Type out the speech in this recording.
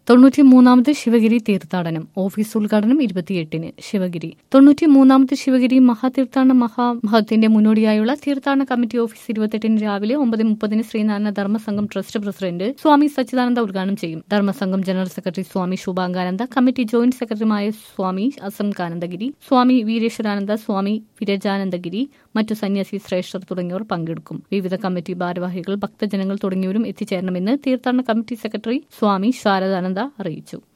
തൊണ്ണൂറ്റി മൂന്നാമത് ശിവഗിരി തീർത്ഥാടനം ഓഫീസ് ഉദ്ഘാടനം ഇരുപത്തിയെട്ടിന് ശിവഗിരി തൊണ്ണൂറ്റി മൂന്നാമത് ശിവഗിരി മഹാതീർത്ഥാടന മഹാമഹത്തിന്റെ മുന്നോടിയായുള്ള തീർത്ഥാടന കമ്മിറ്റി ഓഫീസ് ഇരുപത്തെട്ടിന് രാവിലെ ഒമ്പത് മുപ്പതിന് ശ്രീനാരായണ ധർമ്മസംഘം ട്രസ്റ്റ് പ്രസിഡന്റ് സ്വാമി സച്ചിദാനന്ദ ഉദ്ഘാടനം ചെയ്യും Dharmasangham general secretary Swami Shubhangananda committee joint സെക്രട്ടറിമായ സ്വാമി അസംകാനന്ദഗിരി സ്വാമി വീരേശ്വരാനന്ദ സ്വാമി വിരജാനന്ദഗിരി മറ്റു സന്യാസി ശ്രേഷ്ഠർ തുടങ്ങിയവർ പങ്കെടുക്കും വിവിധ കമ്മിറ്റി ഭാരവാഹികൾ ഭക്തജനങ്ങൾ തുടങ്ങിയവരും എത്തിച്ചേരണമെന്ന് തീർത്ഥാടന കമ്മിറ്റി സെക്രട്ടറി സ്വാമി ശാരദാനന്ദ അറിയിച്ചു